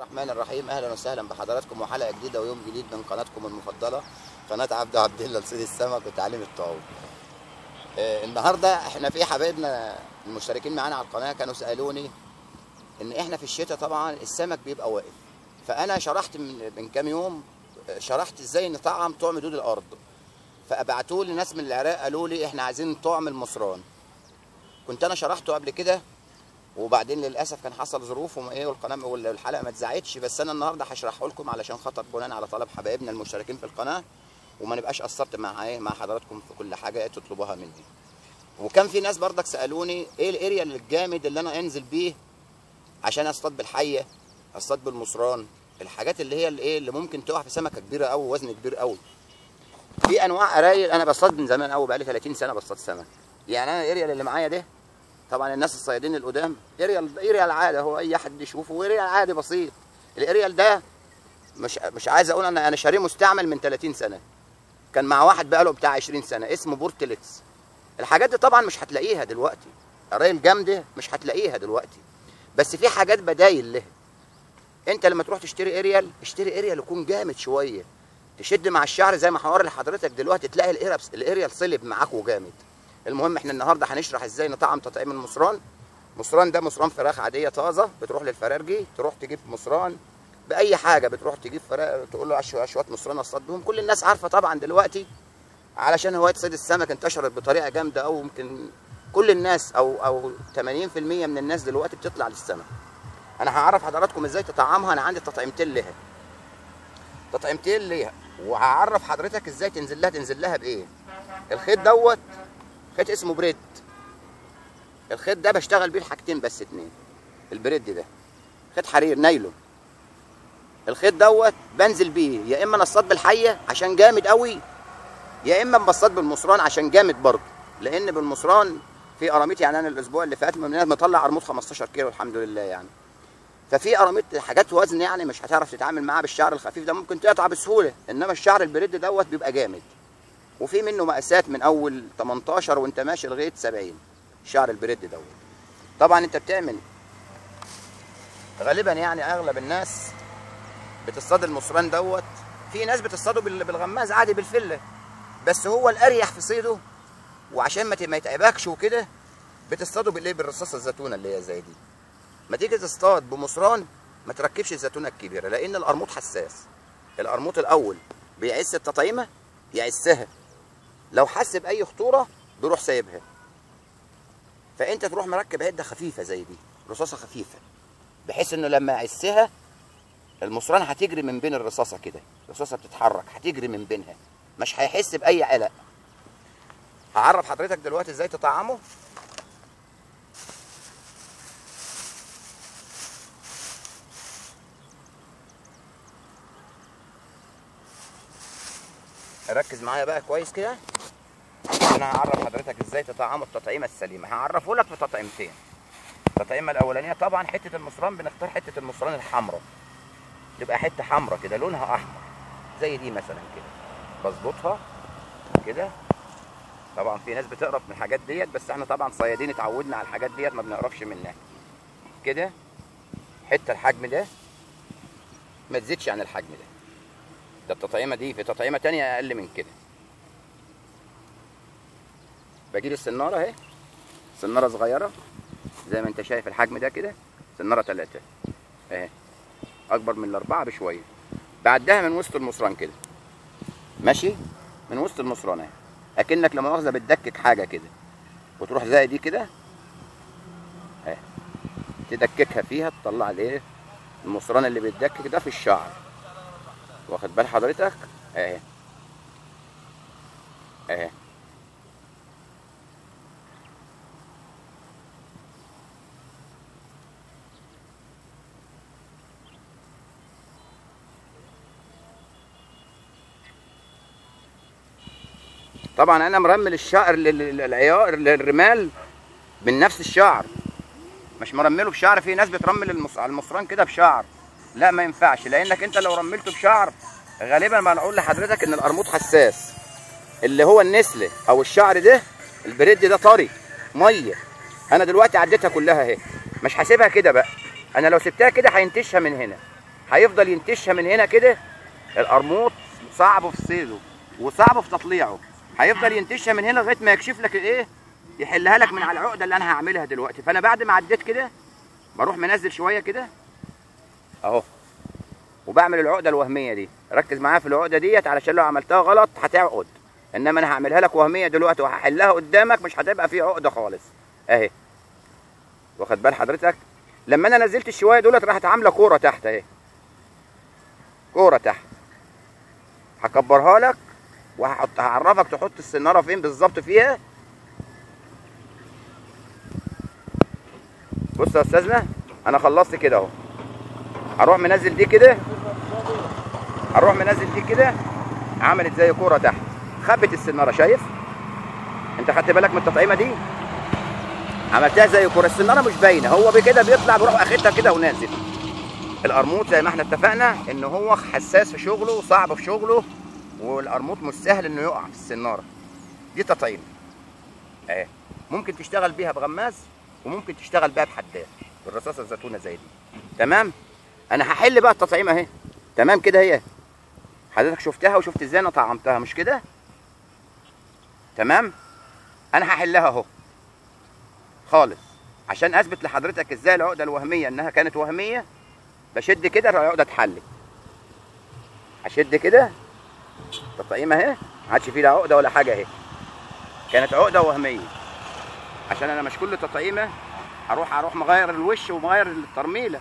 الرحمن الرحيم اهلا وسهلا بحضراتكم وحلقه جديده ويوم جديد من قناتكم المفضله قناه عبد عبد الله لصيد السمك وتعليم الطعوم آه النهارده احنا في حبايبنا المشتركين معانا على القناه كانوا سالوني ان احنا في الشتاء طبعا السمك بيبقى واقف فانا شرحت من, من كام يوم آه، شرحت ازاي نطعم طعم دود الارض فابعتوا لي ناس من العراق قالوا لي احنا عايزين طعم المصران كنت انا شرحته قبل كده وبعدين للاسف كان حصل ظروف وما ايه والقناه والحلقه ما اتذاعتش بس انا النهارده هشرحه لكم علشان خاطر بناء على طلب حبايبنا المشتركين في القناه وما نبقاش قصرت مع ايه مع حضراتكم في كل حاجه تطلبوها مني وكان في ناس برضك سالوني ايه الاريا الجامد اللي انا انزل بيه عشان اصطاد بالحيه اصطاد بالمصران الحاجات اللي هي الايه اللي ممكن تقع في سمكه كبيره قوي وزن كبير قوي في انواع قرايل انا بصطاد من زمان قوي بقالي 30 سنه بصطاد سمك يعني انا الاريا اللي معايا ده طبعا الناس الصيادين القدام اريال اريال عادي هو اي حد يشوفه اريال عادي بسيط الاريال ده مش مش عايز اقول انا انا شاريه مستعمل من 30 سنه كان مع واحد بقاله بتاع 20 سنه اسمه بورتليكس الحاجات دي طبعا مش هتلاقيها دلوقتي اريال جامده مش هتلاقيها دلوقتي بس في حاجات بدايل لها انت لما تروح تشتري اريال اشتري اريال يكون جامد شويه تشد مع الشعر زي ما هوري لحضرتك دلوقتي تلاقي الاريال الاريال صلب معاك وجامد المهم احنا النهارده هنشرح ازاي نطعم تطعيم المصران مصران ده مصران فراخ عاديه طازه بتروح للفرارجي تروح تجيب مصران باي حاجه بتروح تجيب فراخ تقول له شويه شويه مصران اصطاد بهم كل الناس عارفه طبعا دلوقتي علشان هوايه صيد السمك انتشرت بطريقه جامده او يمكن كل الناس او او 80% من الناس دلوقتي بتطلع للسمك انا هعرف حضراتكم ازاي تطعمها انا عندي تطعيمتين ليها تطعيمتين ليها وهعرف حضرتك ازاي تنزل لها تنزل لها بايه الخيط دوت خيط اسمه بريد الخيط ده بشتغل بيه الحاجتين بس اتنين البريد ده خيط حرير نايلون الخيط دوت بنزل بيه يا اما نصطاد بالحيه عشان جامد قوي يا اما بصطاد بالمصران عشان جامد برضه لان بالمصران في قراميط يعني انا الاسبوع اللي فات من مطلع قرموط 15 كيلو الحمد لله يعني ففي قراميط حاجات وزن يعني مش هتعرف تتعامل معاها بالشعر الخفيف ده ممكن تقطع بسهوله انما الشعر البريد دوت بيبقى جامد وفي منه مقاسات من اول 18 وانت ماشي لغايه 70 شعر البريد دوت طبعا انت بتعمل غالبا يعني اغلب الناس بتصطاد المصران دوت في ناس بتصطاده بال- بالغماز عادي بالفله بس هو الاريح في صيده وعشان ما ت- ما يتعبكش وكده بتصطاده بالايه بالرصاصه الزيتونه اللي هي زي دي ما تيجي تصطاد بمصران ما تركبش الزيتونه الكبيره لان القرموط حساس القرموط الاول بيعس التطعيمه يعسها لو حس باي خطوره بيروح سايبها فانت تروح مركب عده خفيفه زي دي رصاصه خفيفه بحيث انه لما يعسها المصران هتجري من بين الرصاصه كده الرصاصه بتتحرك هتجري من بينها مش هيحس باي قلق هعرف حضرتك دلوقتي ازاي تطعمه ركز معايا بقى كويس كده انا هعرف حضرتك ازاي تطعمه التطعيمه السليمه هعرفه لك في تطعيمتين التطعيمه الاولانيه طبعا حته المصران بنختار حته المصران الحمراء تبقى حته حمراء كده لونها احمر زي دي مثلا كده بظبطها كده طبعا في ناس بتقرف من الحاجات ديت بس احنا طبعا صيادين اتعودنا على الحاجات ديت ما بنقرفش منها كده حته الحجم ده ما تزيدش عن الحجم ده ده التطعيمه دي في تطعيمه تانية اقل من كده بجيب السناره اهي سناره صغيره زي ما انت شايف الحجم ده كده سناره ثلاثة اهي اكبر من الاربعه بشويه بعدها من وسط المصران كده ماشي من وسط المصران اهي اكنك لما مؤاخذه بتدكك حاجه كده وتروح زي دي كده اهي تدككها فيها تطلع الايه المصران اللي بيتدكك ده في الشعر واخد بال حضرتك اهي اهي طبعا انا مرمل الشعر لل- لل- العيار للرمال من نفس الشعر مش مرمله بشعر في ناس بترمل المص... على المصران كده بشعر لا ما ينفعش لانك انت لو رملته بشعر غالبا ما نقول لحضرتك ان القرموط حساس اللي هو النسله او الشعر ده البريد ده طري ميه انا دلوقتي عديتها كلها اهي مش هسيبها كده بقى انا لو سبتها كده هينتشها من هنا هيفضل ينتشها من هنا كده القرموط صعب في صيده وصعب في تطليعه هيفضل ينتشها من هنا لغايه ما يكشف لك الايه يحلها لك من على العقده اللي انا هعملها دلوقتي فانا بعد ما عديت كده بروح منزل شويه كده اهو وبعمل العقده الوهميه دي ركز معايا في العقده ديت علشان لو عملتها غلط هتعقد انما انا هعملها لك وهميه دلوقتي وهحلها قدامك مش هتبقى في عقده خالص اهي واخد بال حضرتك لما انا نزلت الشوايه دولت راحت عامله كوره تحت اهي كوره تحت هكبرها لك وهحط هعرفك تحط السناره فين بالظبط فيها بص يا استاذنا انا خلصت كده اهو هروح منزل دي كده هروح منزل دي كده عملت زي كوره تحت خبت السناره شايف انت خدت بالك من التطعيمه دي عملتها زي كوره السناره مش باينه هو بكده بيطلع بيروح اخدها كده ونازل القرموط زي ما احنا اتفقنا ان هو حساس في شغله وصعب في شغله والقرموط مش سهل انه يقع في السناره دي تطعيم اهي ممكن تشتغل بيها بغماز وممكن تشتغل بيها بحداد بالرصاصه الزيتونه زي دي تمام انا هحل بقى التطعيمه اهي تمام كده هي حضرتك شفتها وشفت ازاي انا طعمتها مش كده تمام انا هحلها اهو خالص عشان اثبت لحضرتك ازاي العقده الوهميه انها كانت وهميه بشد كده العقده اتحلت هشد كده التطعيمه اهي ما عادش فيه لا عقده ولا حاجه اهي كانت عقده وهميه عشان انا مش كل تطعيمه هروح اروح مغير الوش ومغير الترميله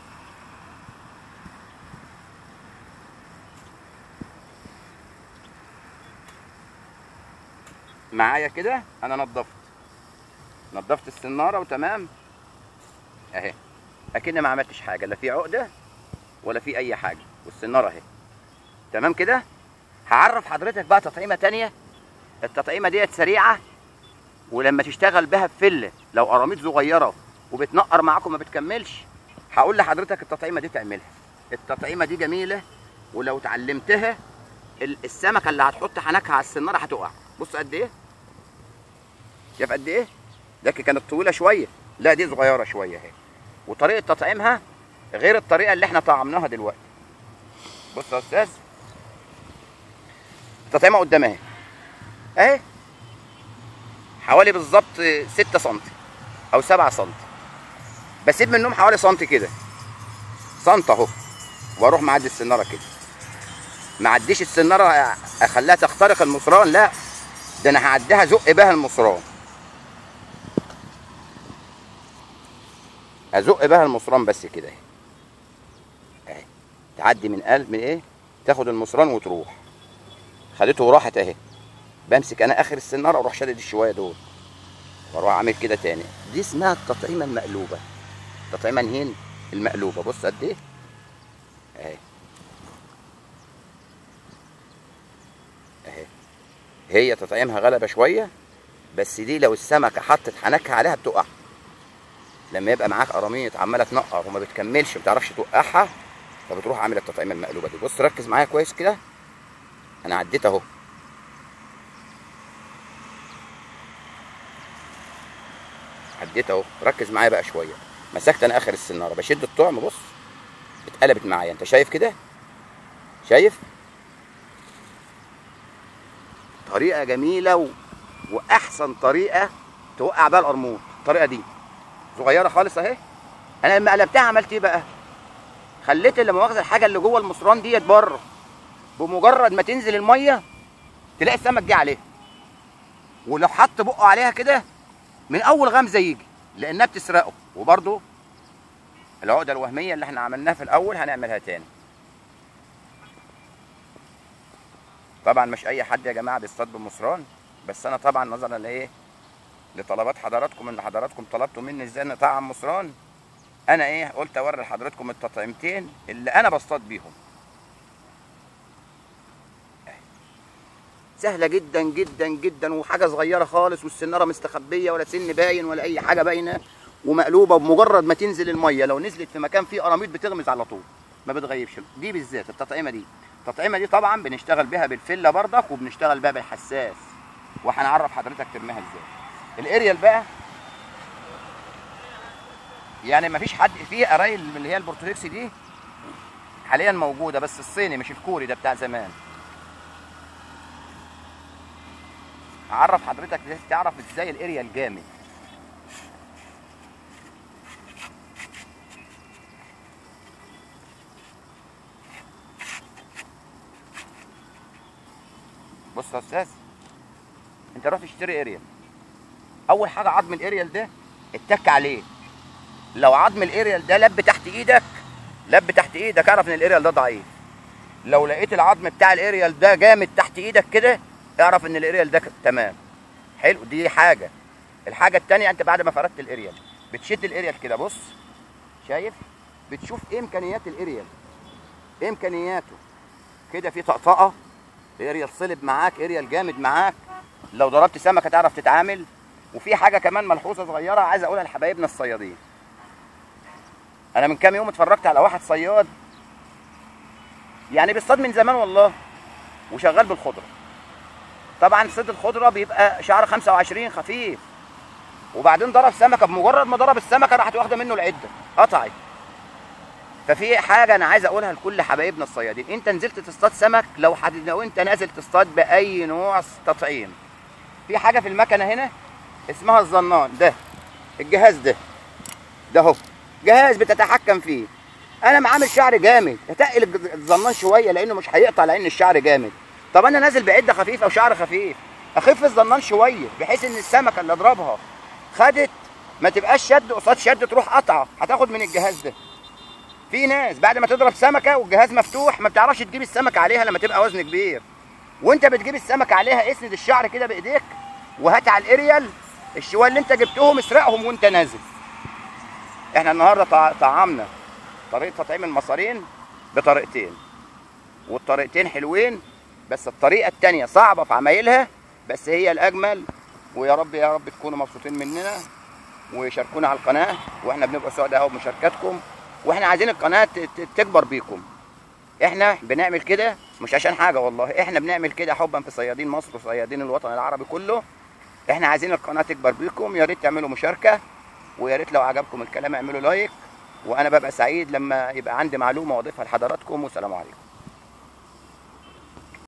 معايا كده انا نظفت نظفت السناره وتمام اهي اكن ما عملتش حاجه لا في عقده ولا في اي حاجه والسناره اهي تمام كده هعرف حضرتك بقى تطعيمه تانية التطعيمه ديت سريعه ولما تشتغل بها بفله لو قراميط صغيره وبتنقر معاكم ما بتكملش هقول لحضرتك التطعيمه دي تعملها التطعيمه دي جميله ولو اتعلمتها ال- السمكه اللي هتحط حنكها على السناره هتقع بص قد ايه شايف قد ايه لكن كانت طويله شويه لا دي صغيره شويه اهي وطريقه تطعيمها غير الطريقه اللي احنا طعمناها دلوقتي بص يا استاذ التطعيمه قدام اهي اهي حوالي بالظبط 6 سم او 7 سم بسيب منهم حوالي سم كده سم اهو واروح معدي السناره كده ما عديش السناره اخليها تخترق المصران لا ده انا هعديها زق بها المصران هزق بها المصران بس كده اهي اهي تعدي من قلب من ايه تاخد المصران وتروح خدته وراحت اهي بمسك انا اخر السناره اروح شادد الشويه دول واروح عامل كده تاني دي اسمها التطعيمه المقلوبه التطعيمه نهين المقلوبه بص قد ايه اهي اهي هي تطعيمها غلبه شويه بس دي لو السمكه حطت حنكها عليها بتقع لما يبقى معاك قراميط عماله تنقر وما بتكملش ما بتعرفش توقعها فبتروح عامل التطعيمه المقلوبه دي بص ركز معايا كويس كده انا عديت اهو عديت اهو ركز معايا بقى شويه مسكت انا اخر السناره بشد الطعم بص اتقلبت معايا انت شايف كده شايف طريقه جميله و... واحسن طريقه توقع بيها القرموط الطريقه دي صغيره خالص اهي انا لما قلبتها عملت ايه بقى خليت اللي مؤاخذه الحاجه اللي جوه المصران ديت بره بمجرد ما تنزل الميه تلاقي السمك جه عليها ولو حط بقه عليها كده من اول غمزه يجي لانها بتسرقه وبرده العقده الوهميه اللي احنا عملناها في الاول هنعملها تاني طبعا مش اي حد يا جماعه بيصطاد بالمصران بس انا طبعا نظرا لايه لطلبات حضراتكم ان حضراتكم طلبتوا مني ازاي نطعم مصران انا ايه قلت اوري لحضراتكم التطعيمتين اللي انا بصطاد بيهم سهله جدا جدا جدا وحاجه صغيره خالص والسناره مستخبيه ولا سن باين ولا اي حاجه باينه ومقلوبه بمجرد ما تنزل الميه لو نزلت في مكان فيه قراميط بتغمز على طول ما بتغيبش دي بالذات التطعيمه دي التطعيمه دي طبعا بنشتغل بيها بالفله بردك وبنشتغل بيها بالحساس وهنعرف حضرتك ترميها ازاي الاريال بقى يعني ما فيش حد فيه قرايل من اللي هي البورتوهيكس دي حاليا موجوده بس الصيني مش الكوري ده بتاع زمان اعرف حضرتك ازاي تعرف ازاي الاريا الجامد بص يا استاذ انت رحت تشتري اريال اول حاجه عظم الاريال ده اتك عليه لو عظم الاريال ده لب تحت ايدك لب تحت ايدك اعرف ان الاريال ده ضعيف لو لقيت العظم بتاع الاريال ده جامد تحت ايدك كده اعرف ان الاريال ده ك- تمام حلو دي حاجه الحاجه التانية انت بعد ما فردت الاريال بتشد الاريال كده بص شايف بتشوف ايه امكانيات الاريال ايه امكانياته كده في طقطقه اريال صلب معاك اريال جامد معاك لو ضربت سمكه تعرف تتعامل وفي حاجه كمان ملحوظه صغيره عايز اقولها لحبايبنا الصيادين انا من كام يوم اتفرجت على واحد صياد يعني بيصطاد من زمان والله وشغال بالخضره طبعا صيد الخضره بيبقى شعر 25 خفيف وبعدين ضرب سمكه بمجرد ما ضرب السمكه راحت واخده منه العده قطعت ففي حاجه انا عايز اقولها لكل حبايبنا الصيادين انت نزلت تصطاد سمك لو حد لو انت نازل تصطاد باي نوع تطعيم في حاجه في المكنه هنا اسمها الظنان ده الجهاز ده ده اهو جهاز بتتحكم فيه انا معامل شعر جامد هتقل الج- الظنان شويه لانه مش هيقطع لان الشعر جامد طب انا نازل بعده خفيفه وشعر خفيف اخف الظنان شويه بحيث ان السمكه اللي اضربها خدت ما تبقاش شد قصاد شد تروح قطعه هتاخد من الجهاز ده في ناس بعد ما تضرب سمكه والجهاز مفتوح ما بتعرفش تجيب السمكه عليها لما تبقى وزن كبير وانت بتجيب السمكه عليها اسند الشعر كده بايديك وهات على الاريال الشوال اللي انت جبتهم اسرقهم وانت نازل احنا النهارده طع- طعمنا طريقه تطعيم المصارين بطريقتين والطريقتين حلوين بس الطريقه التانية صعبه في عمايلها بس هي الاجمل ويا رب يا رب تكونوا مبسوطين مننا وشاركونا على القناه واحنا بنبقى سعداء أوي بمشاركتكم واحنا عايزين القناه ت- ت- تكبر بيكم احنا بنعمل كده مش عشان حاجه والله احنا بنعمل كده حبا في صيادين مصر وصيادين الوطن العربي كله احنا عايزين القناه تكبر بيكم يا ريت تعملوا مشاركه ويا ريت لو عجبكم الكلام اعملوا لايك وانا ببقى سعيد لما يبقى عندي معلومه واضيفها لحضراتكم والسلام عليكم